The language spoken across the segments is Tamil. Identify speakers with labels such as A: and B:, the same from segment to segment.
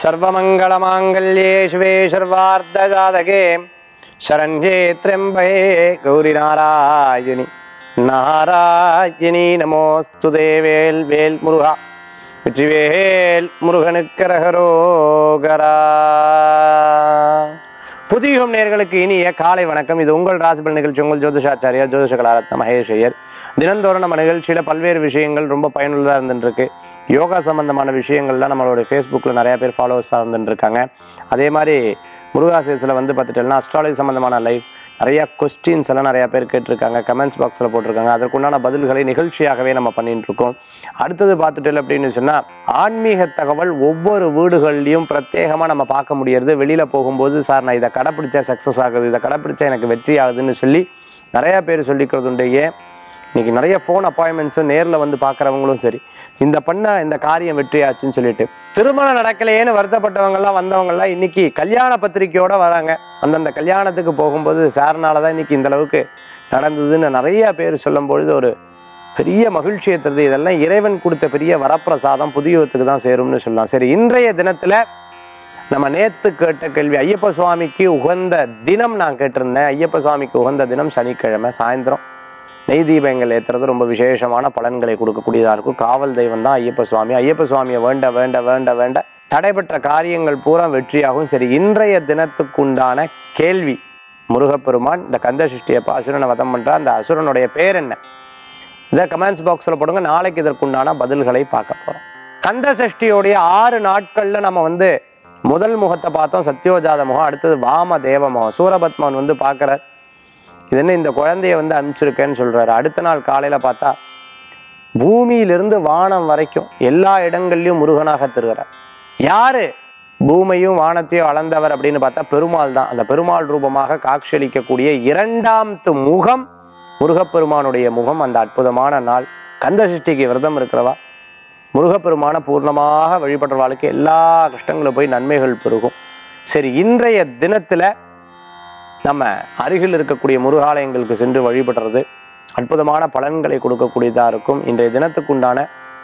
A: सर्वमङ्गलमाङ्गल्ये शिवे सर्वार्धजातके शरण्ये त्र्यम्बे गौरिनारायणि நாராயணி நமோஸ்து தேவேல் வேல் முருகா வெற்றிவேல் முருகனுக்கரகரோகரா புதியுகம் நேர்களுக்கு இனிய காலை வணக்கம் இது உங்கள் ராசிபல் நிகழ்ச்சி உங்கள் ஜோதிஷாச்சாரியா ஜோதிஷ கலாரத்ன மகேஷ் ஐயர் தினந்தோறும் நம்ம நிகழ்ச்சியில பல்வேறு விஷயங்கள் ரொம்ப பயனுள்ளதாக இருந்துருக்கு யோகா சம்பந்தமான விஷயங்கள்லாம் நம்மளுடைய ஃபேஸ்புக்கில் நிறைய பேர் ஃபாலோவர்ஸாக இருந்துட்டு இருக்காங்க அதே மாதிரி முருகாசேஸில் வந்து பார்த்துட்டோம்னா அஸ்ட்ராலஜி சம்பந்தமான லைஃப் நிறைய கொஸ்டின்ஸ் எல்லாம் நிறைய பேர் கேட்டிருக்காங்க கமெண்ட்ஸ் பாக்ஸில் போட்டிருக்காங்க அதற்குண்டான பதில்களை நிகழ்ச்சியாகவே நம்ம பண்ணிட்டு இருக்கோம் அடுத்தது பார்த்துட்டு அப்படின்னு சொன்னால் ஆன்மீக தகவல் ஒவ்வொரு வீடுகள்லையும் பிரத்யேகமாக நம்ம பார்க்க முடியறது வெளியில் போகும்போது சார் நான் இதை கடைப்பிடிச்சா சக்ஸஸ் ஆகுது இதை கடைப்பிடிச்சா எனக்கு வெற்றி ஆகுதுன்னு சொல்லி நிறையா பேர் சொல்லிக்கிறது உண்டு ஏன் இன்னைக்கு நிறைய ஃபோன் அப்பாயின்மெண்ட்ஸும் நேரில் வந்து பார்க்குறவங்களும் சரி இந்த பண்ண இந்த காரியம் வெற்றியாச்சுன்னு சொல்லிட்டு திருமணம் நடக்கலையேன்னு வருத்தப்பட்டவங்கலாம் வந்தவங்கலாம் இன்னைக்கு கல்யாண பத்திரிக்கையோட வராங்க அந்தந்த கல்யாணத்துக்கு போகும்போது சார்னால தான் இன்னைக்கு இந்த அளவுக்கு நடந்ததுன்னு நிறைய பேர் சொல்லும் பொழுது ஒரு பெரிய மகிழ்ச்சியை தருது இதெல்லாம் இறைவன் கொடுத்த பெரிய வரப்பிரசாதம் புதியத்துக்கு தான் சேரும்னு சொல்லலாம் சரி இன்றைய தினத்தில் நம்ம நேத்து கேட்ட கேள்வி ஐயப்ப சுவாமிக்கு உகந்த தினம் நான் கேட்டிருந்தேன் ஐயப்ப சுவாமிக்கு உகந்த தினம் சனிக்கிழமை சாயந்தரம் நெய் தீபங்கள் ஏற்றுறது ரொம்ப விசேஷமான பலன்களை கொடுக்கக்கூடியதாக இருக்கும் காவல் தெய்வம் தான் ஐயப்ப சுவாமி ஐயப்ப சுவாமியை வேண்ட வேண்ட வேண்ட வேண்ட தடைபெற்ற காரியங்கள் பூரா வெற்றியாகும் சரி இன்றைய தினத்துக்குண்டான கேள்வி முருகப்பெருமான் இந்த கந்த சஷ்டியப்ப அசுரனை வதம் பண்ற அந்த அசுரனுடைய பேர் என்ன இதை கமெண்ட்ஸ் பாக்ஸில் போடுங்க நாளைக்கு இதற்குண்டான பதில்களை பார்க்க போகிறோம் கந்த சஷ்டியோடைய ஆறு நாட்களில் நம்ம வந்து முதல் முகத்தை பார்த்தோம் சத்யோஜாத முகம் அடுத்தது வாம தேவ முகம் சூரபத்மன் வந்து பார்க்குறார் இது என்ன இந்த குழந்தைய வந்து அனுப்பிச்சிருக்கேன்னு சொல்றாரு அடுத்த நாள் காலையில பார்த்தா பூமியிலிருந்து வானம் வரைக்கும் எல்லா இடங்கள்லயும் முருகனாக திருகிறார் யாரு பூமியும் வானத்தையும் அளந்தவர் அப்படின்னு பார்த்தா பெருமாள் தான் அந்த பெருமாள் ரூபமாக காட்சியளிக்கக்கூடிய இரண்டாம்த்து முகம் முருகப்பெருமானுடைய முகம் அந்த அற்புதமான நாள் கந்த சஷ்டிக்கு விரதம் இருக்கிறவா முருகப்பெருமான பூர்ணமாக வழிபடுறவாளுக்கு எல்லா கஷ்டங்களும் போய் நன்மைகள் பெருகும் சரி இன்றைய தினத்துல நம்ம அருகில் இருக்கக்கூடிய முருகாலயங்களுக்கு சென்று வழிபடுறது அற்புதமான பலன்களை கொடுக்கக்கூடியதாக இருக்கும் இன்றைய தினத்துக்குண்டான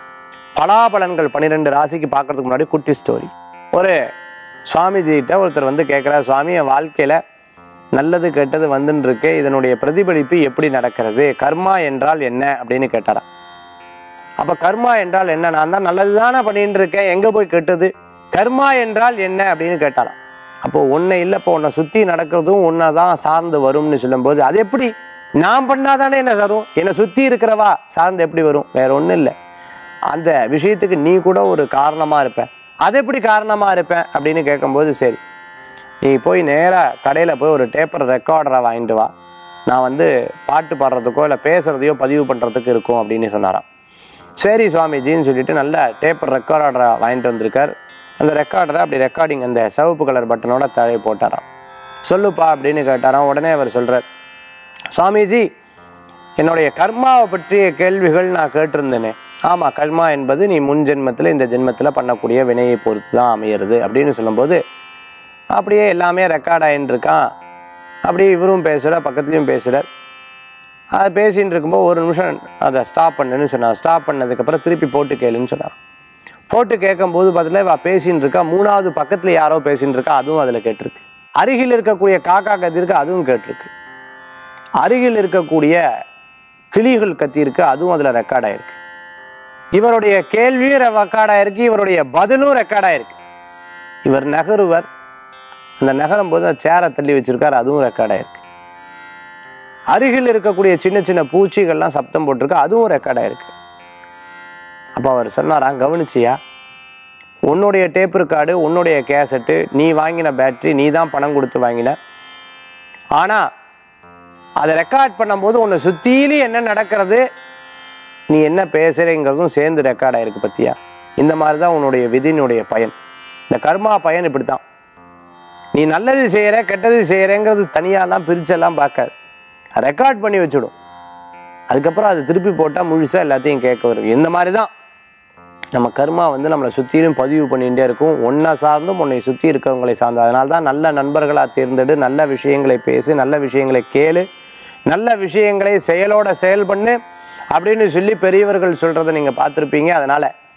A: பலாபலன்கள் பன்னிரெண்டு ராசிக்கு பார்க்கறதுக்கு முன்னாடி குட்டி ஸ்டோரி ஒரு சுவாமிஜிகிட்ட ஒருத்தர் வந்து கேட்குறார் சுவாமி என் வாழ்க்கையில் நல்லது கெட்டது வந்துன்னு இருக்கு இதனுடைய பிரதிபலிப்பு எப்படி நடக்கிறது கர்மா என்றால் என்ன அப்படின்னு கேட்டாராம் அப்போ கர்மா என்றால் என்ன நான் தான் நல்லது தானே பண்ணிட்டு இருக்கேன் எங்கே போய் கெட்டது கர்மா என்றால் என்ன அப்படின்னு கேட்டாராம் அப்போ ஒன்றை இல்லை இப்போ உன்னை சுற்றி நடக்கிறதும் ஒன்றை தான் சார்ந்து வரும்னு சொல்லும்போது அது எப்படி நான் பண்ணாதானே என்ன தரும் என்னை சுற்றி இருக்கிறவா சார்ந்து எப்படி வரும் வேற ஒன்றும் இல்லை அந்த விஷயத்துக்கு நீ கூட ஒரு காரணமாக இருப்ப அது எப்படி காரணமாக இருப்பேன் அப்படின்னு கேட்கும்போது சரி நீ போய் நேராக கடையில் போய் ஒரு டேப்பர் ரெக்கார்டரை வாங்கிட்டு வா நான் வந்து பாட்டு பாடுறதுக்கோ இல்லை பேசுகிறதையோ பதிவு பண்ணுறதுக்கு இருக்கும் அப்படின்னு சொன்னாராம் சரி சுவாமிஜின்னு சொல்லிட்டு நல்ல டேப்பர் ரெக்கார்டரை வாங்கிட்டு வந்திருக்கார் அந்த ரெக்கார்டரை அப்படி ரெக்கார்டிங் அந்த சிவப்பு கலர் பட்டனோட தழை போட்டாராம் சொல்லுப்பா அப்படின்னு கேட்டாராம் உடனே அவர் சொல்கிறார் சுவாமிஜி என்னுடைய கர்மாவை பற்றிய கேள்விகள் நான் கேட்டிருந்தேனே ஆமாம் கர்மா என்பது நீ முன் ஜென்மத்தில் இந்த ஜென்மத்தில் பண்ணக்கூடிய வினையை பொறுத்து தான் அமையிறது அப்படின்னு சொல்லும்போது அப்படியே எல்லாமே ரெக்கார்ட் ஆகின்னு இருக்கான் அப்படியே இவரும் பேசுகிறார் பக்கத்துலேயும் பேசுகிறார் அது பேசின்னு இருக்கும்போது ஒரு நிமிஷம் அதை ஸ்டாப் பண்ணுன்னு சொன்னார் ஸ்டாப் பண்ணதுக்கப்புறம் திருப்பி போட்டு கேளுன்னு சொன்னார் போட்டு கேட்கும்போது பார்த்தீங்கன்னா இவ பேசின்னு இருக்கா மூணாவது பக்கத்தில் யாரோ பேசின்னு இருக்கா அதுவும் அதில் கேட்டிருக்கு அருகில் இருக்கக்கூடிய காக்கா கத்திருக்கு அதுவும் கேட்டிருக்கு அருகில் இருக்கக்கூடிய கிளிகள் கத்தியிருக்கு அதுவும் அதில் ரெக்கார்ட் ஆயிருக்கு இவருடைய கேள்வியும் ரெக்கார்ட் ஆயிருக்கு இவருடைய பதிலும் ரெக்கார்ட் ஆயிருக்கு இவர் நகருவர் அந்த நகரும் போது அந்த சேரை தள்ளி வச்சிருக்காரு அதுவும் ரெக்கார்ட் ஆயிருக்கு அருகில் இருக்கக்கூடிய சின்ன சின்ன பூச்சிகள்லாம் சப்தம் போட்டிருக்கு அதுவும் ரெக்கார்ட் ஆயிருக்கு அப்போ அவர் சொன்னாராம் கவனிச்சியா உன்னுடைய டேப் ரெக்கார்டு உன்னுடைய கேசட்டு நீ வாங்கின பேட்டரி நீ தான் பணம் கொடுத்து வாங்கின ஆனால் அதை ரெக்கார்ட் பண்ணும்போது உன்னை சுற்றிலும் என்ன நடக்கிறது நீ என்ன பேசுகிறேங்கிறதும் சேர்ந்து ரெக்கார்ட் ஆயிருக்கு பத்தியா இந்த மாதிரி தான் உன்னுடைய விதியினுடைய பயன் இந்த கர்மா பயன் இப்படி தான் நீ நல்லது செய்கிற கெட்டது செய்கிறேங்கிறது தனியாலாம் பிரிச்செல்லாம் பார்க்காது ரெக்கார்ட் பண்ணி வச்சுடும் அதுக்கப்புறம் அதை திருப்பி போட்டால் முழுசாக எல்லாத்தையும் கேட்க வரும் இந்த மாதிரி தான் நம்ம கர்மா வந்து நம்மளை சுற்றிலும் பதிவு பண்ணிகிட்டே இருக்கும் ஒன்றை சார்ந்தும் உன்னை சுற்றி இருக்கவங்களை சார்ந்து அதனால தான் நல்ல நண்பர்களாக தேர்ந்தெடு நல்ல விஷயங்களை பேசு நல்ல விஷயங்களை கேளு நல்ல விஷயங்களை செயலோட செயல் பண்ணு அப்படின்னு சொல்லி பெரியவர்கள் சொல்கிறத நீங்கள் பார்த்துருப்பீங்க அதனால்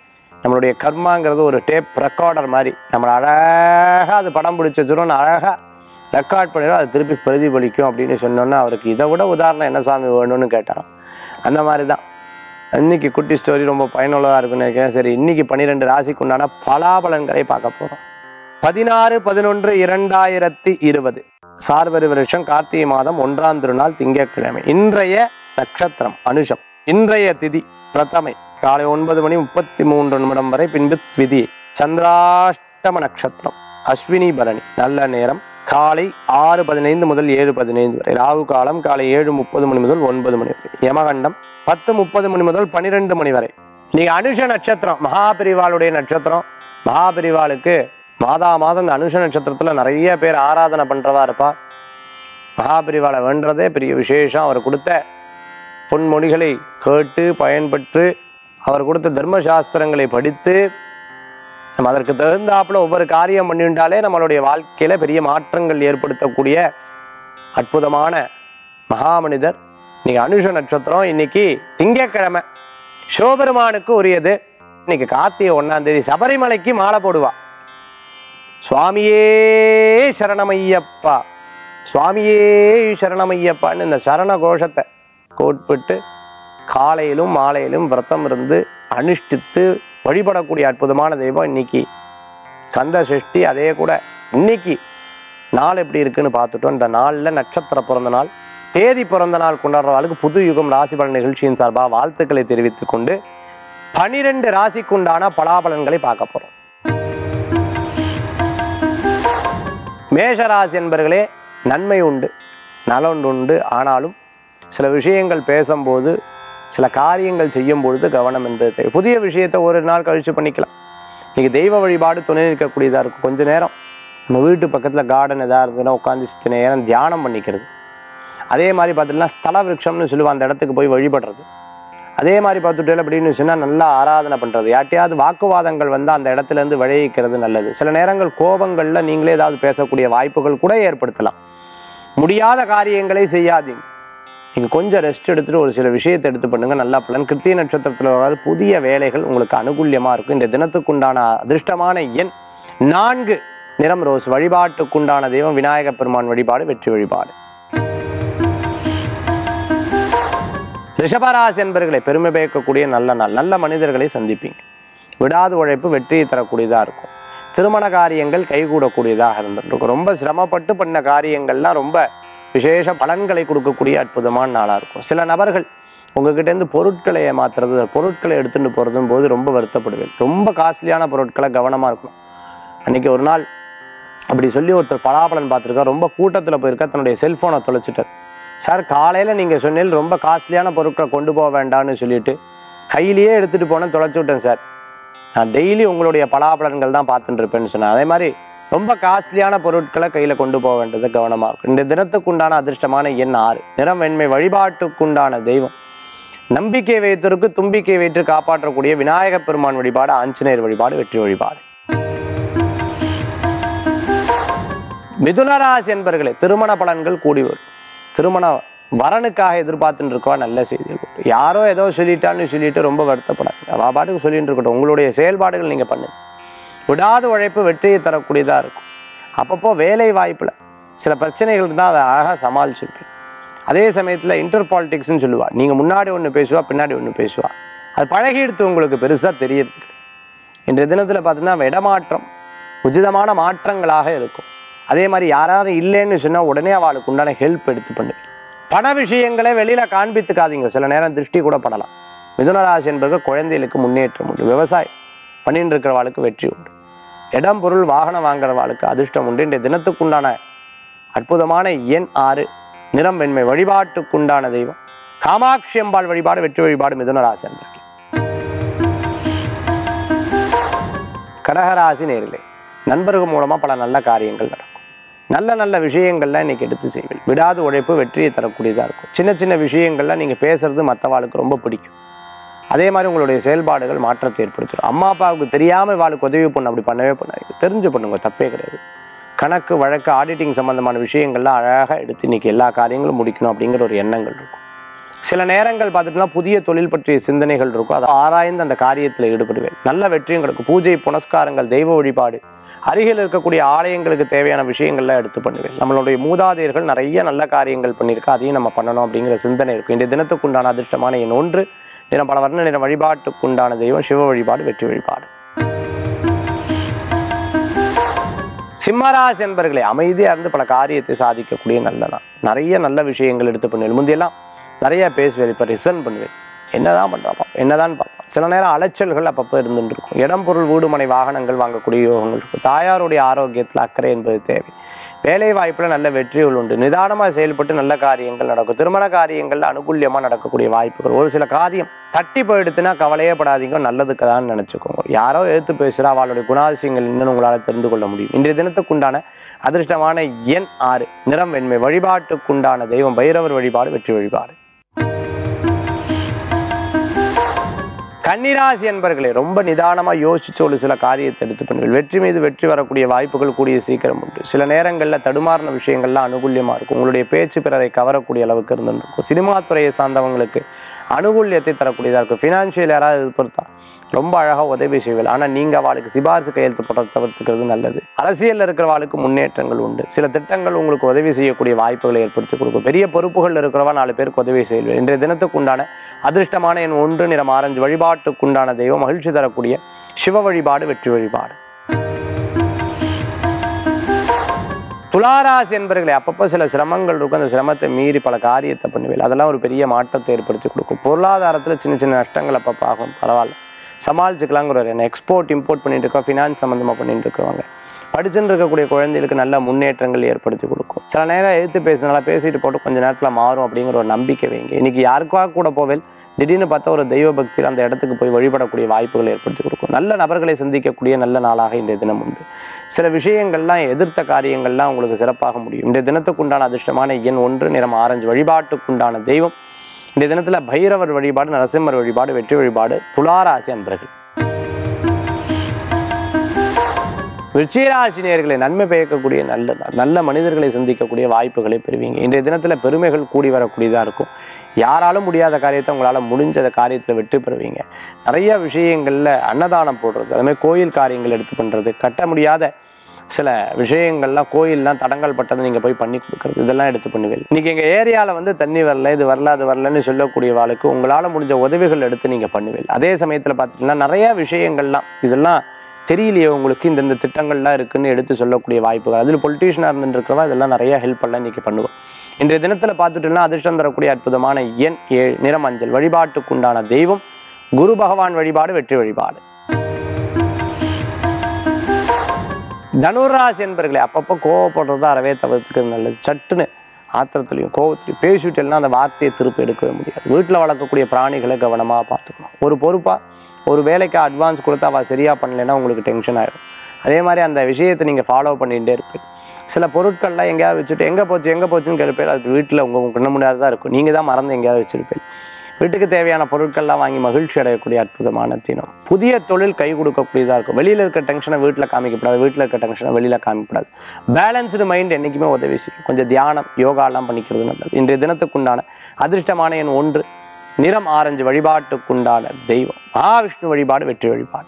A: நம்மளுடைய கர்மாங்கிறது ஒரு டேப் ரெக்கார்டர் மாதிரி நம்மளை அழகாக அது படம் பிடிச்சி வச்சிரும் அழகாக ரெக்கார்ட் பண்ணிடும் அது திருப்பி பிரதிபலிக்கும் அப்படின்னு சொன்னோன்னா அவருக்கு இதை விட உதாரணம் என்ன சாமி வேணும்னு கேட்டாராம் அந்த மாதிரி தான் இன்னைக்கு குட்டி ஸ்டோரி ரொம்ப பயனுள்ளதாக இருக்குன்னு நினைக்கிறேன் சரி இன்னைக்கு பன்னிரெண்டு ராசிக்கு உண்டான பலாபலன்களை பார்க்க போகிறோம் பதினாறு பதினொன்று இரண்டாயிரத்தி இருபது சார்வரி வருஷம் கார்த்திகை மாதம் ஒன்றாம் திருநாள் திங்கட்கிழமை இன்றைய நட்சத்திரம் அனுஷம் இன்றைய திதி பிரதமை காலை ஒன்பது மணி முப்பத்தி மூன்று நிமிடம் வரை பின்பு திதி சந்திராஷ்டம நட்சத்திரம் அஸ்வினி பரணி நல்ல நேரம் காலை ஆறு பதினைந்து முதல் ஏழு பதினைந்து வரை ராகு காலம் காலை ஏழு முப்பது மணி முதல் ஒன்பது மணி வரை யமகண்டம் பத்து முப்பது மணி முதல் பன்னிரெண்டு மணி வரை நீங்க அனுஷ நட்சத்திரம் மகாபிரிவாளுடைய நட்சத்திரம் மகாபிரிவாளுக்கு மாதா மாதம் இந்த அனுஷ நட்சத்திரத்துல நிறைய பேர் ஆராதனை பண்றதா இருப்பா மகாபிரிவாளை வேண்டதே பெரிய விசேஷம் அவர் கொடுத்த பொன்மொழிகளை கேட்டு பயன்பெற்று அவர் கொடுத்த தர்மசாஸ்திரங்களை படித்து நம்ம அதற்கு தகுந்தாப்புல ஒவ்வொரு காரியம் பண்ணிட்டாலே நம்மளுடைய வாழ்க்கையில பெரிய மாற்றங்கள் ஏற்படுத்தக்கூடிய அற்புதமான மகாமனிதர் இன்னைக்கு அனுஷ நட்சத்திரம் இன்னைக்கு திங்கட்கிழமை சிவபெருமானுக்கு உரியது இன்னைக்கு கார்த்திகை ஒண்ணாம் தேதி சபரிமலைக்கு மாலை போடுவா சுவாமியே சரணமையப்பா சுவாமியே சரணமையப்பான்னு இந்த சரண கோஷத்தை கோட்பிட்டு காலையிலும் மாலையிலும் விரதம் இருந்து அனுஷ்டித்து வழிபடக்கூடிய அற்புதமான தெய்வம் இன்னைக்கு கந்த சஷ்டி அதே கூட இன்னைக்கு நாள் எப்படி இருக்குன்னு பார்த்துட்டோம் இந்த நாளில் நட்சத்திர பிறந்த நாள் தேதி பிறந்த நாள் கொண்டாடுறவர்களுக்கு புது யுகம் ராசி பலன் நிகழ்ச்சியின் சார்பாக வாழ்த்துக்களை தெரிவித்துக் கொண்டு பனிரெண்டு ராசிக்குண்டான பலாபலன்களை பார்க்க போறோம் மேஷராசி என்பர்களே நன்மை உண்டு நலன் உண்டு ஆனாலும் சில விஷயங்கள் பேசும்போது சில காரியங்கள் செய்யும் பொழுது கவனம் என்பது தேவை புதிய விஷயத்தை ஒரு நாள் கழிச்சு பண்ணிக்கலாம் இன்னைக்கு தெய்வ வழிபாடு துணை நிற்கக்கூடியதாக இருக்கும் கொஞ்ச நேரம் நம்ம வீட்டு பக்கத்தில் கார்டன் எதாக இருந்ததுன்னா உட்காந்து சித்த நேரம் தியானம் பண்ணிக்கிறது அதே மாதிரி பார்த்துட்டுனா ஸ்தல விருட்சம்னு சொல்லுவோம் அந்த இடத்துக்கு போய் வழிபடுறது அதே மாதிரி பார்த்துட்டு அப்படின்னு சொன்னால் நல்லா ஆராதனை பண்ணுறது யார்ட்டையாவது வாக்குவாதங்கள் வந்து அந்த இடத்துல இருந்து விளைவிக்கிறது நல்லது சில நேரங்கள் கோபங்களில் நீங்களே ஏதாவது பேசக்கூடிய வாய்ப்புகள் கூட ஏற்படுத்தலாம் முடியாத காரியங்களை செய்யாதீங்க நீங்கள் கொஞ்சம் ரெஸ்ட் எடுத்துட்டு ஒரு சில விஷயத்தை எடுத்து பண்ணுங்க நல்லா பலன் கிருத்திய நட்சத்திரத்தில் வராது புதிய வேலைகள் உங்களுக்கு அனுகூல்யமாக இருக்கும் இந்த தினத்துக்குண்டான அதிர்ஷ்டமான எண் நான்கு நிறம் ரோஸ் வழிபாட்டுக்குண்டான தெய்வம் விநாயக பெருமான் வழிபாடு வெற்றி வழிபாடு ரிஷபராசி என்பர்களை பெருமை பயக்கக்கூடிய நல்ல நாள் நல்ல மனிதர்களை சந்திப்பீங்க விடாது உழைப்பு வெற்றியை தரக்கூடியதாக இருக்கும் திருமண காரியங்கள் கைகூடக்கூடியதாக இருந்துருக்கும் ரொம்ப சிரமப்பட்டு பண்ண காரியங்கள்லாம் ரொம்ப விசேஷ பலன்களை கொடுக்கக்கூடிய அற்புதமான நாளாக இருக்கும் சில நபர்கள் உங்ககிட்டேருந்து பொருட்களை ஏமாத்துறது பொருட்களை எடுத்துட்டு போகிறதும் போது ரொம்ப வருத்தப்படுவேன் ரொம்ப காஸ்ட்லியான பொருட்களை கவனமாக இருக்கணும் அன்னைக்கு ஒரு நாள் அப்படி சொல்லி ஒருத்தர் பலாபலன் பார்த்துருக்கார் ரொம்ப கூட்டத்தில் போயிருக்கா தன்னுடைய செல்ஃபோனை தொலைச்சிட்டார் சார் காலையில் நீங்கள் சொன்னீங்க ரொம்ப காஸ்ட்லியான பொருட்களை கொண்டு போக வேண்டாம்னு சொல்லிட்டு கையிலேயே எடுத்துகிட்டு போனேன் தொலைச்சி விட்டேன் சார் நான் டெய்லி உங்களுடைய பலாபலன்கள் தான் பார்த்துட்டு இருப்பேன்னு சொன்னேன் அதே மாதிரி ரொம்ப காஸ்ட்லியான பொருட்களை கையில் கொண்டு போக வேண்டியது கவனமாக இருக்கும் இந்த தினத்துக்குண்டான அதிர்ஷ்டமான எண் ஆறு நிறம் வெண்மை வழிபாட்டுக்குண்டான தெய்வம் நம்பிக்கை வைத்திருக்கு தும்பிக்கை வைத்து காப்பாற்றக்கூடிய விநாயகப் பெருமான் வழிபாடு ஆஞ்சநேயர் வழிபாடு வெற்றி வழிபாடு மிதுனராசி என்பர்களே திருமண பலன்கள் கூடி வரும் திருமண வரனுக்காக எதிர்பார்த்துட்டு இருக்கவா நல்ல செய்திகள் உண்டு. யாரோ ஏதோ சொல்லிட்டான்னு சொல்லிட்டு ரொம்ப வருத்தப்படாது அவ பாட்டுக்கு சொல்லிட்டு இருக்கட்டும் உங்களுடைய செயல்பாடுகள் நீங்கள் பண்ணுங்க விடாத உழைப்பு வெற்றியை தரக்கூடியதாக இருக்கும் அப்பப்போ வேலை வாய்ப்பில் சில பிரச்சனைகள் இருந்தால் அதை அழகாக சமாளிச்சுருப்பீங்க அதே சமயத்தில் இன்டர் பாலிடிக்ஸ்னு சொல்லுவா நீங்கள் முன்னாடி ஒன்று பேசுவா பின்னாடி ஒன்று பேசுவா அது பழகிடுத்து உங்களுக்கு பெருசாக தெரியறது இன்றைய தினத்தில் பார்த்தீங்கன்னா இடமாற்றம் உச்சிதமான மாற்றங்களாக இருக்கும் அதே மாதிரி யாராவது இல்லைன்னு சொன்னால் உடனே அவளுக்கு உண்டான ஹெல்ப் எடுத்து பண்ணுவேன் பண விஷயங்களை வெளியில் காண்பித்துக்காதீங்க சில நேரம் திருஷ்டி கூட படலாம் மிதுனராசி என்பது குழந்தைகளுக்கு முன்னேற்றம் உண்டு விவசாயம் பண்ணிட்டு இருக்கிறவாளுக்கு வெற்றி உண்டு இடம் பொருள் வாகனம் வாங்குறவாளுக்கு அதிர்ஷ்டம் உண்டு இன்றைய தினத்துக்குண்டான அற்புதமான எண் ஆறு நிறம் வெண்மை வழிபாட்டுக்குண்டான தெய்வம் காமாட்சி அம்பாள் வழிபாடு வெற்றி வழிபாடு மிதுனராசி என்பது கடகராசி நேரிலே நண்பர்கள் மூலமாக பல நல்ல காரியங்கள் நடக்கும் நல்ல நல்ல விஷயங்கள்லாம் இன்னைக்கு எடுத்து செய்வீங்க விடாது உழைப்பு வெற்றியை தரக்கூடியதாக இருக்கும் சின்ன சின்ன விஷயங்கள்லாம் நீங்கள் பேசுறது மற்றவாளுக்கு ரொம்ப பிடிக்கும் அதே மாதிரி உங்களுடைய செயல்பாடுகள் மாற்றத்தை ஏற்படுத்திடும் அம்மா அப்பாவுக்கு தெரியாமல் வாளுக்கு உதவி பண்ண அப்படி பண்ணவே பண்ணாதீங்க தெரிஞ்சு பண்ணுங்க தப்பே கிடையாது கணக்கு வழக்கு ஆடிட்டிங் சம்பந்தமான விஷயங்கள்லாம் அழகாக எடுத்து இன்னைக்கு எல்லா காரியங்களும் முடிக்கணும் அப்படிங்கிற ஒரு எண்ணங்கள் இருக்கும் சில நேரங்கள் பார்த்துட்டுனா புதிய தொழில் பற்றிய சிந்தனைகள் இருக்கும் அதை ஆராய்ந்து அந்த காரியத்தில் ஈடுபடுவேன் நல்ல வெற்றியும் கிடைக்கும் பூஜை புனஸ்காரங்கள் தெய்வ வழிபாடு அருகில் இருக்கக்கூடிய ஆலயங்களுக்கு தேவையான விஷயங்கள்லாம் எடுத்து பண்ணுவேன் நம்மளுடைய மூதாதையர்கள் நிறைய நல்ல காரியங்கள் பண்ணியிருக்கா அதையும் நம்ம பண்ணணும் அப்படிங்கிற சிந்தனை இருக்கும் இந்த தினத்துக்குண்டான அதிர்ஷ்டமான எண் ஒன்று தினம் பல வர்ண நிற வழிபாட்டுக்குண்டான தெய்வம் சிவ வழிபாடு வெற்றி வழிபாடு சிம்மராசி என்பர்களே அமைதியாக இருந்து பல காரியத்தை சாதிக்கக்கூடிய நல்ல நாள் நிறைய நல்ல விஷயங்கள் எடுத்து பண்ணுவேன் முந்தையெல்லாம் நிறைய பேசுவேன் இப்போ ரிசன் பண்ணுவேன் என்னதான் பண்ணுறாப்பா என்னதான் பார்ப்போம் சில நேரம் அலைச்சல்கள் அப்பப்போ இருந்துட்டு இருக்கும் இடம் பொருள் வீடு மனை வாகனங்கள் வாங்கக்கூடிய யோகங்கள் இருக்கும் தாயாருடைய ஆரோக்கியத்தில் அக்கறை என்பது தேவை வேலை வாய்ப்பில் நல்ல வெற்றிகள் உண்டு நிதானமாக செயல்பட்டு நல்ல காரியங்கள் நடக்கும் திருமண காரியங்கள்ல அனுகூல்யமாக நடக்கக்கூடிய வாய்ப்புகள் ஒரு சில காரியம் தட்டி போயிடுத்துனா கவலையே படாதீங்க நல்லதுக்கு தான் நினச்சிக்கோங்க யாரோ எடுத்து பேசுகிறா அவளுடைய குணாதிசயங்கள் என்னன்னு உங்களால் தெரிந்து கொள்ள முடியும் இன்றைய தினத்துக்குண்டான அதிர்ஷ்டமான எண் ஆறு நிறம் வெண்மை வழிபாட்டுக்குண்டான தெய்வம் பைரவர் வழிபாடு வெற்றி வழிபாடு கன்னிராசி என்பர்களே ரொம்ப நிதானமாக யோசிச்சு ஒரு சில காரியத்தை எடுத்து பண்ணுவீர்கள் வெற்றி மீது வெற்றி வரக்கூடிய வாய்ப்புகள் கூடிய சீக்கிரம் உண்டு சில நேரங்களில் தடுமாறின விஷயங்கள்லாம் அனுகூல்யமாக இருக்கும் உங்களுடைய பேச்சு பிறரை கவரக்கூடிய அளவுக்கு இருந்துருக்கும் சினிமா துறையை சார்ந்தவங்களுக்கு அனுகூல்யத்தை தரக்கூடியதாக இருக்கும் ஃபினான்ஷியல் யாராவது எதிர்பார்த்தா ரொம்ப அழகாக உதவி செய்வீர்கள் ஆனால் நீங்கள் அவளுக்கு சிபாரிசு கையெழுத்து போடுறத தவிர்த்துக்கிறது நல்லது அரசியலில் இருக்கிறவாளுக்கு முன்னேற்றங்கள் உண்டு சில திட்டங்கள் உங்களுக்கு உதவி செய்யக்கூடிய வாய்ப்புகளை ஏற்படுத்தி கொடுக்கும் பெரிய பொறுப்புகள் இருக்கிறவா நாலு பேருக்கு உதவி செய்வீர்கள் இன்றைய தினத்துக்கு உண்டான அதிர்ஷ்டமான என் ஒன்று நிறம் ஆரஞ்சு வழிபாட்டுக்குண்டான தெய்வம் மகிழ்ச்சி தரக்கூடிய சிவ வழிபாடு வெற்றி வழிபாடு துளாராசி என்பர்களே அப்பப்போ சில சிரமங்கள் இருக்கும் அந்த சிரமத்தை மீறி பல காரியத்தை பண்ணுவீர்கள் அதெல்லாம் ஒரு பெரிய மாற்றத்தை ஏற்படுத்தி கொடுக்கும் பொருளாதாரத்தில் சின்ன சின்ன நஷ்டங்கள் அப்பப்போ ஆகும் பரவாயில்ல சமாளிச்சுக்கலாங்கிற ஒரு என்ன எக்ஸ்போர்ட் இம்போர்ட் பண்ணிட்டு இருக்கோம் ஃபினான்ஸ் சம்மந்தமாக பண்ணிட்டு இருக்கிறவங்க படிச்சுட்டு இருக்கக்கூடிய குழந்தைகளுக்கு நல்ல முன்னேற்றங்கள் ஏற்படுத்தி கொடுக்கும் சில நேரம் எழுத்து பேசுனால பேசிட்டு போட்டு கொஞ்ச நேரத்தில் மாறும் அப்படிங்கிற ஒரு நம்பிக்கை வைங்க இன்னைக்கு யாருக்காக கூட போவேல் திடீர்னு பார்த்தா ஒரு தெய்வ பக்தியில் அந்த இடத்துக்கு போய் வழிபடக்கூடிய வாய்ப்புகளை ஏற்படுத்தி கொடுக்கும் நல்ல நபர்களை சந்திக்கக்கூடிய நல்ல நாளாக இன்றைய தினம் உண்டு சில விஷயங்கள்லாம் எதிர்த்த காரியங்கள்லாம் உங்களுக்கு சிறப்பாக முடியும் இந்த தினத்துக்குண்டான அதிர்ஷ்டமான எண் ஒன்று நிறம் ஆரஞ்சு வழிபாட்டுக்குண்டான தெய்வம் இந்த தினத்தில் பைரவர் வழிபாடு நரசிம்மர் வழிபாடு வெற்றி வழிபாடு துளாராசி அன்பர்கள் விருச்சிகராசி நேயர்களை நன்மை பயக்கக்கூடிய நல்ல நாள். நல்ல மனிதர்களை சந்திக்கக்கூடிய வாய்ப்புகளை பெறுவீங்க இன்றைய தினத்தில் பெருமைகள் கூடி வரக்கூடியதாக இருக்கும் யாராலும் முடியாத காரியத்தை உங்களால் முடிஞ்ச காரியத்தில் வெற்றி பெறுவீங்க நிறைய விஷயங்களில் அன்னதானம் போடுறது அதுமாதிரி கோயில் காரியங்கள் எடுத்து பண்ணுறது கட்ட முடியாத சில விஷயங்கள்லாம் கோயில்லாம் தடங்கள் பட்டதை நீங்கள் போய் பண்ணி கொடுக்குறது இதெல்லாம் எடுத்து பண்ணுவீங்க இன்றைக்கி எங்கள் ஏரியாவில் வந்து தண்ணி வரல இது வரல அது வரலன்னு சொல்லக்கூடிய வாழ்க்கை உங்களால் முடிஞ்ச உதவிகள் எடுத்து நீங்கள் பண்ணுவீங்க அதே சமயத்தில் பார்த்துட்டிங்கன்னா நிறையா விஷயங்கள்லாம் இதெல்லாம் தெரியலையே உங்களுக்கு இந்தந்த திட்டங்கள்லாம் இருக்குன்னு எடுத்து சொல்லக்கூடிய வாய்ப்புகள் அதில் பொலிட்டீஷியனாக இருந்துருக்கிறவா இதெல்லாம் நிறைய ஹெல்ப் பண்ணலாம் இன்றைக்கி பண்ணுவோம் இன்றைய தினத்தில் பார்த்துட்டோம்னா அதிர்ஷ்டம் தரக்கூடிய அற்புதமான எண் ஏழு நிறமஞ்சள் வழிபாட்டுக்குண்டான தெய்வம் குரு பகவான் வழிபாடு வெற்றி வழிபாடு தனுராசி என்பர்களே அப்பப்போ கோவப்படுறதா அறவே தவிர்த்துக்கிறது நல்லது சட்டுன்னு ஆத்திரத்துலையும் கோவத்துலையும் பேசிவிட்டேன்னா அந்த வார்த்தையை திருப்பி எடுக்கவே முடியாது வீட்டில் வளர்க்கக்கூடிய பிராணிகளை கவனமாக பார்த்துக்கணும் ஒரு பொறுப்பாக ஒரு வேலைக்கு அட்வான்ஸ் கொடுத்து அவள் சரியாக பண்ணலைன்னா உங்களுக்கு டென்ஷன் ஆகிடும் அதே மாதிரி அந்த விஷயத்தை நீங்கள் ஃபாலோ பண்ணிகிட்டே இருப்பீங்க சில பொருட்கள்லாம் எங்கேயாவது வச்சுட்டு எங்கே போச்சு எங்கே போச்சுன்னு கேட்பேன் அது வீட்டில் உங்கள் கண்ண முன்னாடி தான் இருக்கும் நீங்கள் தான் மறந்து எங்கேயாவது வச்சுருப்பீங்க வீட்டுக்கு தேவையான பொருட்கள்லாம் வாங்கி மகிழ்ச்சி அடையக்கூடிய அற்புதமான தினம் புதிய தொழில் கை கொடுக்கக்கூடியதாக இருக்கும் வெளியில் இருக்க டென்ஷனை வீட்டில் காமிக்கப்படாது வீட்டில் இருக்க டென்ஷனை வெளியில் காமிக்கப்படாது பேலன்ஸ்டு மைண்ட் என்றைக்குமே உதவி செய்யும் கொஞ்சம் தியானம் யோகாலாம் பண்ணிக்கிறது நல்லது இன்றைய தினத்துக்குண்டான அதிர்ஷ்டமான எண் ஒன்று நிறம் ஆரஞ்சு வழிபாட்டுக்குண்டான தெய்வம் மகாவிஷ்ணு வழிபாடு வெற்றி வழிபாடு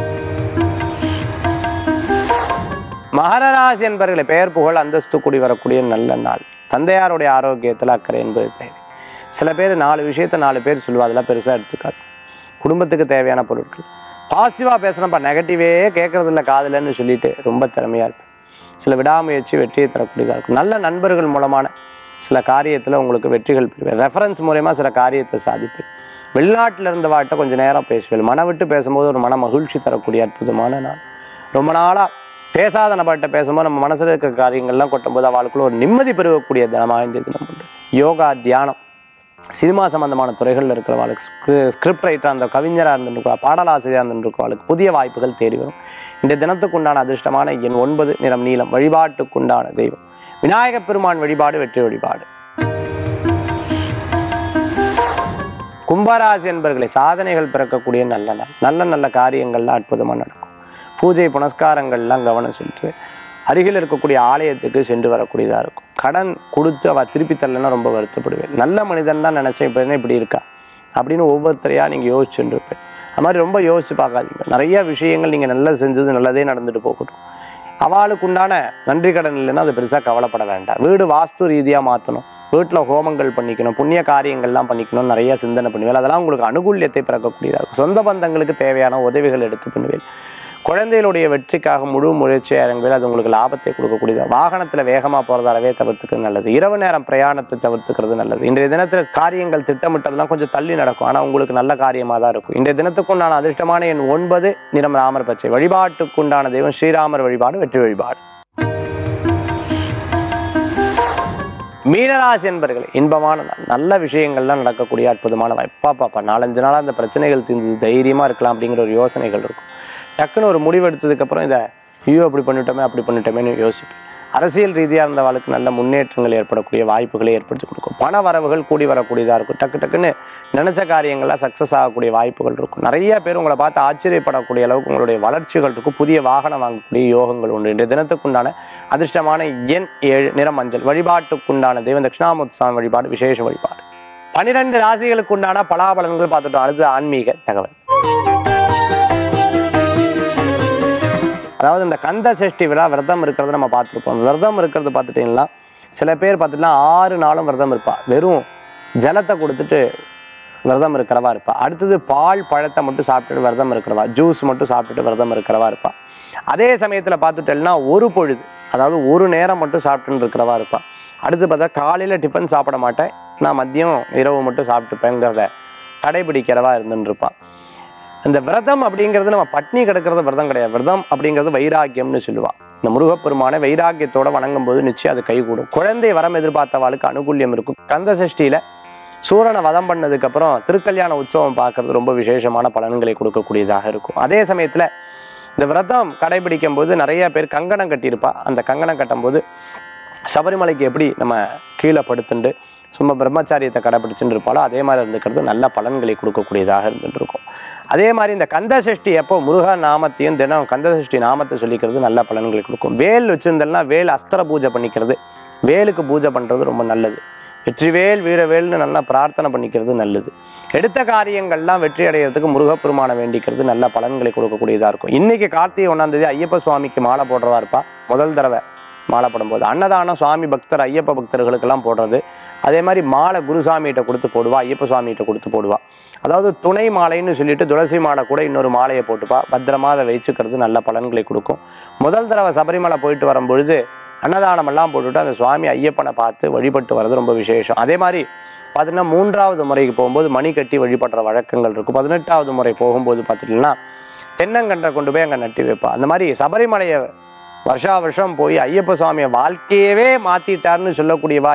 A: மகரராசி என்பவர்களை பெயர் புகழ் அந்தஸ்து கூடி வரக்கூடிய நல்ல நாள் தந்தையாருடைய ஆரோக்கியத்தில் அக்கறை என்பது தேவை சில பேர் நாலு விஷயத்தை நாலு பேர் சொல்லுவா அதெல்லாம் பெருசாக எடுத்துக்காது குடும்பத்துக்கு தேவையான பொருட்கள் பாசிட்டிவாக பேசுகிறப்ப நெகட்டிவே கேட்கறதில்ல காதலன்னு சொல்லிட்டு ரொம்ப திறமையாக இருப்பேன் சில விடாமுயற்சி வெற்றியை தரக்கூடியதாக இருக்கும் நல்ல நண்பர்கள் மூலமான சில காரியத்தில் உங்களுக்கு வெற்றிகள் பெறுவேன் ரெஃபரன்ஸ் மூலயமா சில காரியத்தை சாதிப்பேன் வெளிநாட்டில் இருந்தவாட்ட கொஞ்சம் நேரம் பேசுவேன் மன விட்டு பேசும்போது ஒரு மன மகிழ்ச்சி தரக்கூடிய அற்புதமான நாள் ரொம்ப நாளாக பேசாத நபர்கிட்ட பேசும்போது நம்ம மனசில் இருக்கிற காரியங்கள்லாம் கொட்டும்போது அவளுக்குள்ள ஒரு நிம்மதி பெருகக்கூடிய தினமாக இந்த தினம் உண்டு யோகா தியானம் சினிமா சம்பந்தமான துறைகளில் இருக்கிறவளுக்கு ஸ்கிரிப்ட் ரைட்டராக அந்த கவிஞராக இருந்துருக்கா பாடலாசிரியராக இருந்துருக்கவளுக்கு புதிய வாய்ப்புகள் தேடி வரும் இந்த தினத்துக்குண்டான அதிர்ஷ்டமான எண் ஒன்பது நிறம் நீளம் வழிபாட்டுக்குண்டான தெய்வம் விநாயகப் பெருமான் வழிபாடு வெற்றி வழிபாடு கும்பராசி என்பர்களை சாதனைகள் பிறக்கக்கூடிய நல்ல நாள் நல்ல நல்ல காரியங்கள்லாம் அற்புதமாக நடக்கும் பூஜை புனஸ்காரங்கள்லாம் கவனம் செலுத்து அருகில் இருக்கக்கூடிய ஆலயத்துக்கு சென்று வரக்கூடியதாக இருக்கும் கடன் கொடுத்து அவள் திருப்பி தரலைன்னா ரொம்ப வருத்தப்படுவேன் நல்ல மனிதன் தான் நினச்சேன் இப்போ என்ன இப்படி இருக்கா அப்படின்னு ஒவ்வொருத்தரையாக நீங்கள் யோசிச்சுட்டு இருப்பேன் அது மாதிரி ரொம்ப யோசிச்சு பார்க்காதீங்க நிறைய விஷயங்கள் நீங்கள் நல்லது செஞ்சது நல்லதே நடந்துட்டு போகட்டும் அவளுக்கு உண்டான நன்றி கடன் இல்லைன்னா அது பெருசாக கவலைப்பட வேண்டாம் வீடு வாஸ்து ரீதியாக மாற்றணும் வீட்டில் ஹோமங்கள் பண்ணிக்கணும் புண்ணிய காரியங்கள்லாம் பண்ணிக்கணும் நிறைய சிந்தனை பண்ணுவேன் அதெல்லாம் உங்களுக்கு அனுகூல்யத்தை பிறக்கக்கூடியதாக இருக்கும் சொந்த பந்தங்களுக்கு தேவையான உதவிகள் எடுத்து பண்ணுவேன் குழந்தைகளுடைய வெற்றிக்காக முழு முயற்சியாக இறங்குவேன் அது உங்களுக்கு லாபத்தை கொடுக்கக்கூடியது வாகனத்தில் வேகமாக போகிறதாலவே தவிர்த்துக்கிறது நல்லது இரவு நேரம் பிரயாணத்தை தவிர்த்துக்கிறது நல்லது இன்றைய தினத்தில் காரியங்கள் திட்டமிட்டதெல்லாம் கொஞ்சம் தள்ளி நடக்கும் ஆனால் உங்களுக்கு நல்ல காரியமாக தான் இருக்கும் இன்றைய தினத்துக்குண்டான அதிர்ஷ்டமான எண் ஒன்பது நிறம் ராமர் பச்சை வழிபாட்டுக்குண்டான தெய்வம் ஸ்ரீராமர் வழிபாடு வெற்றி வழிபாடு மீனராசி என்பர்கள் இன்பமான நாள். நல்ல விஷயங்கள்லாம் நடக்கக்கூடிய அற்புதமான வாய்ப்பா பாப்பா நாலஞ்சு நாளாக அந்த பிரச்சனைகள் தீர்ந்து தைரியமாக இருக்கலாம் அப்படிங்கிற ஒரு யோசனைகள் இருக்கும் டக்குன்னு ஒரு முடிவு எடுத்ததுக்கப்புறம் இதை ஐயோ அப்படி பண்ணிட்டோமே அப்படி பண்ணிட்டோமேன்னு யோசிப்பேன் அரசியல் ரீதியாக இருந்த வாழ்க்கை நல்ல முன்னேற்றங்கள் ஏற்படக்கூடிய வாய்ப்புகளை ஏற்படுத்தி கொடுக்கும் பண வரவுகள் கூடி வரக்கூடியதாக இருக்கும் டக்கு டக்குன்னு நினச்ச காரியங்கள்லாம் சக்ஸஸ் ஆகக்கூடிய வாய்ப்புகள் இருக்கும் நிறைய பேர் உங்களை பார்த்து ஆச்சரியப்படக்கூடிய அளவுக்கு உங்களுடைய வளர்ச்சிகள் இருக்கும் புதிய வாகனம் வாங்கக்கூடிய யோகங்கள் உண்டு இன்றைய தினத்துக்குண்டான அதிர்ஷ்டமான எண் ஏழு நிறம் மஞ்சள் வழிபாட்டுக்குண்டான தெய்வம் தட்சிணாமுத்சாமி வழிபாடு விசேஷ வழிபாடு பன்னிரெண்டு ராசிகளுக்கு உண்டான பலாபலன்கள் பார்த்துட்டோம் அடுத்து ஆன்மீக தகவல் அதாவது இந்த கந்த சஷ்டி விழா விரதம் இருக்கிறத நம்ம பார்த்துருப்போம் விரதம் இருக்கிறது பார்த்துட்டீங்கன்னா சில பேர் பார்த்துட்டுனா ஆறு நாளும் விரதம் இருப்பா வெறும் ஜலத்தை கொடுத்துட்டு விரதம் இருக்கிறவா இருப்பா அடுத்தது பால் பழத்தை மட்டும் சாப்பிட்டுட்டு விரதம் இருக்கிறவா ஜூஸ் மட்டும் சாப்பிட்டுட்டு விரதம் இருக்கிறவா இருப்பா அதே சமயத்தில் பார்த்துட்டேன்னா ஒரு பொழுது அதாவது ஒரு நேரம் மட்டும் சாப்பிட்டுன்னு இருக்கிறவா இருப்பா அடுத்து பார்த்தா காலையில் டிஃபன் சாப்பிட மாட்டேன் நான் மதியம் இரவு மட்டும் சாப்பிட்டுப்பேங்கிறத கடைபிடிக்கிறவா இருந்துன்னு இருப்பான் இந்த விரதம் அப்படிங்கிறது நம்ம பட்னி கிடக்கிறது விரதம் கிடையாது விரதம் அப்படிங்கிறது வைராக்கியம்னு சொல்லுவாள் இந்த முருகப்பெருமானை வைராக்கியத்தோட வணங்கும் போது நிச்சயம் அது கைகூடும் குழந்தை வரம் எதிர்பார்த்தவாளுக்கு அனுகூல்யம் இருக்கும் கந்த சஷ்டியில சூரனை வதம் பண்ணதுக்கப்புறம் திருக்கல்யாண உற்சவம் பார்க்கறது ரொம்ப விசேஷமான பலன்களை கொடுக்கக்கூடியதாக இருக்கும் அதே சமயத்தில் இந்த விரதம் கடைபிடிக்கும் போது நிறைய பேர் கங்கணம் கட்டியிருப்பா அந்த கங்கணம் கட்டும்போது சபரிமலைக்கு எப்படி நம்ம கீழே படுத்துண்டு சும்மா பிரம்மச்சாரியத்தை கடைபிடிச்சுட்டு இருப்பாளோ அதே மாதிரி இருந்துக்கிறது நல்ல பலன்களை கொடுக்கக்கூடியதாக இருந்துட்டு இருக்கும் அதே மாதிரி இந்த கந்த சஷ்டி எப்போ முருக நாமத்தையும் தினம் கந்த சஷ்டி நாமத்தை சொல்லிக்கிறது நல்ல பலன்களை கொடுக்கும் வேல் வச்சிருந்தேன்னா வேல் அஸ்திர பூஜை பண்ணிக்கிறது வேலுக்கு பூஜை பண்ணுறது ரொம்ப நல்லது வெற்றிவேல் வீரவேல்னு நல்லா பிரார்த்தனை பண்ணிக்கிறது நல்லது எடுத்த காரியங்கள்லாம் வெற்றி அடைகிறதுக்கு முருகப்பெருமானை வேண்டிக்கிறது நல்ல பலன்களை கொடுக்கக்கூடியதாக இருக்கும் இன்னைக்கு கார்த்திகை ஒன்றாம் தேதி ஐயப்ப சுவாமிக்கு மாலை போடுறவா இருப்பா முதல் தடவை மாலை போடும்போது அன்னதானம் சுவாமி பக்தர் ஐயப்ப பக்தர்களுக்கெல்லாம் போடுறது அதே மாதிரி மாலை குருசாமிகிட்ட கொடுத்து போடுவா ஐயப்ப சுவாமிகிட்ட கொடுத்து போடுவா அதாவது துணை மாலைன்னு சொல்லிட்டு துளசி மாலை கூட இன்னொரு மாலையை போட்டுப்பா பத்திரமா அதை வச்சுக்கிறது நல்ல பலன்களை கொடுக்கும் முதல் தடவை சபரிமலை போயிட்டு வரும்பொழுது அன்னதானம் எல்லாம் போட்டுட்டு அந்த சுவாமி ஐயப்பனை பார்த்து வழிபட்டு வர்றது ரொம்ப விசேஷம் அதே மாதிரி பார்த்தீங்கன்னா மூன்றாவது முறைக்கு போகும்போது மணி கட்டி வழிபடுற வழக்கங்கள் இருக்கும் பதினெட்டாவது முறை போகும்போது பார்த்துட்டிங்கன்னா தென்னங்கன்றை கொண்டு போய் அங்கே நட்டி வைப்பா அந்த மாதிரி சபரிமலையை வருஷா வருஷம் போய் ஐயப்ப சுவாமியை வாழ்க்கையவே மாற்றிட்டார்னு சொல்லக்கூடியவா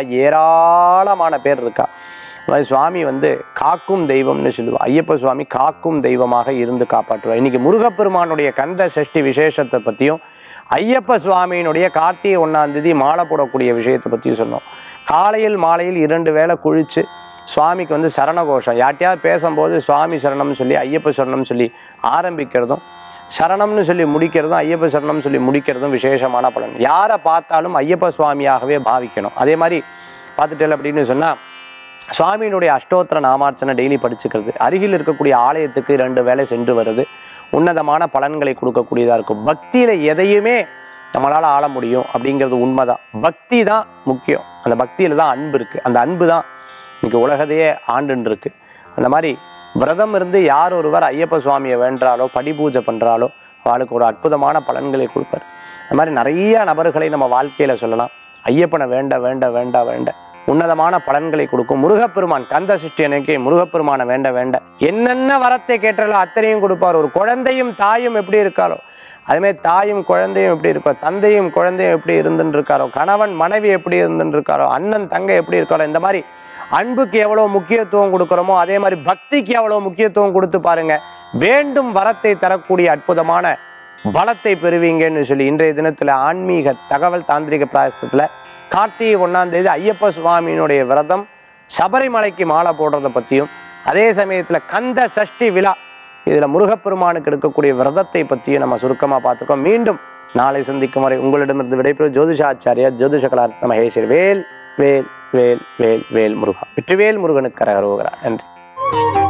A: ஏராளமான பேர் இருக்கா அது மாதிரி சுவாமி வந்து காக்கும் தெய்வம்னு சொல்லுவா ஐயப்ப சுவாமி காக்கும் தெய்வமாக இருந்து காப்பாற்றுவார் இன்னைக்கு முருகப்பெருமானுடைய கந்த சஷ்டி விசேஷத்தை பற்றியும் ஐயப்ப சுவாமியினுடைய கார்த்திகை ஒன்றாம் தேதி மாலை போடக்கூடிய விஷயத்தை பற்றியும் சொன்னோம் காலையில் மாலையில் இரண்டு வேளை குளிச்சு சுவாமிக்கு வந்து சரண கோஷம் யார்ட்டையாவது பேசும்போது சுவாமி சரணம்னு சொல்லி ஐயப்ப சரணம்னு சொல்லி ஆரம்பிக்கிறதும் சரணம்னு சொல்லி முடிக்கிறதும் ஐயப்ப சரணம்னு சொல்லி முடிக்கிறதும் விசேஷமான பலன் யாரை பார்த்தாலும் ஐயப்ப சுவாமியாகவே பாவிக்கணும் அதே மாதிரி பார்த்துட்டேன் அப்படின்னு சொன்னால் சுவாமியினுடைய அஷ்டோத்திர நாமார்ச்சனை டெய்லி படிச்சுக்கிறது அருகில் இருக்கக்கூடிய ஆலயத்துக்கு ரெண்டு வேளை சென்று வருது உன்னதமான பலன்களை கொடுக்கக்கூடியதாக இருக்கும் பக்தியில் எதையுமே நம்மளால் ஆள முடியும் அப்படிங்கிறது உண்மைதான் பக்தி தான் முக்கியம் அந்த பக்தியில் தான் அன்பு இருக்குது அந்த அன்பு தான் இன்னைக்கு உலகத்தையே ஆண்டுன்னு இருக்கு அந்த மாதிரி விரதம் இருந்து யார் ஒருவர் ஐயப்ப சுவாமியை வேண்டாலோ படி பூஜை பண்ணுறாலோ அவளுக்கு ஒரு அற்புதமான பலன்களை கொடுப்பார் அந்த மாதிரி நிறைய நபர்களை நம்ம வாழ்க்கையில் சொல்லலாம் ஐயப்பனை வேண்ட வேண்ட வேண்ட வேண்ட உன்னதமான பலன்களை கொடுக்கும் முருகப்பெருமான் கந்த சிஷ்டி அன்னைக்கு முருகப்பெருமானை வேண்ட வேண்ட என்னென்ன வரத்தை கேட்டாலோ அத்தனையும் கொடுப்பார் ஒரு குழந்தையும் தாயும் எப்படி இருக்காரோ அதுமாதிரி தாயும் குழந்தையும் எப்படி இருப்பா தந்தையும் குழந்தையும் எப்படி இருந்துன்னு இருக்காரோ கணவன் மனைவி எப்படி இருந்துன்னு இருக்காரோ அண்ணன் தங்கை எப்படி இருக்காரோ இந்த மாதிரி அன்புக்கு எவ்வளோ முக்கியத்துவம் கொடுக்குறோமோ அதே மாதிரி பக்திக்கு எவ்வளோ முக்கியத்துவம் கொடுத்து பாருங்க வேண்டும் வரத்தை தரக்கூடிய அற்புதமான பலத்தை பெறுவீங்கன்னு சொல்லி இன்றைய தினத்தில் ஆன்மீக தகவல் தாந்திரிக பிராயசத்தில் கார்த்திகை ஒன்றாம் தேதி ஐயப்ப சுவாமியினுடைய விரதம் சபரிமலைக்கு மாலை போடுறதை பற்றியும் அதே சமயத்தில் கந்த சஷ்டி விழா இதில் முருகப்பெருமானுக்கு எடுக்கக்கூடிய விரதத்தை பற்றியும் நம்ம சுருக்கமாக பார்த்துக்கோம் மீண்டும் நாளை சந்திக்கும் வரை உங்களிடமிருந்து விடைபெறும் ஜோதிஷாச்சாரியா ஜோதிஷ கலாரத்ன மகேஸ்வரி வேல் வேல் வேல் வேல் வேல் முருகா வெற்றிவேல் முருகனுக்கு கரகரோகரா நன்றி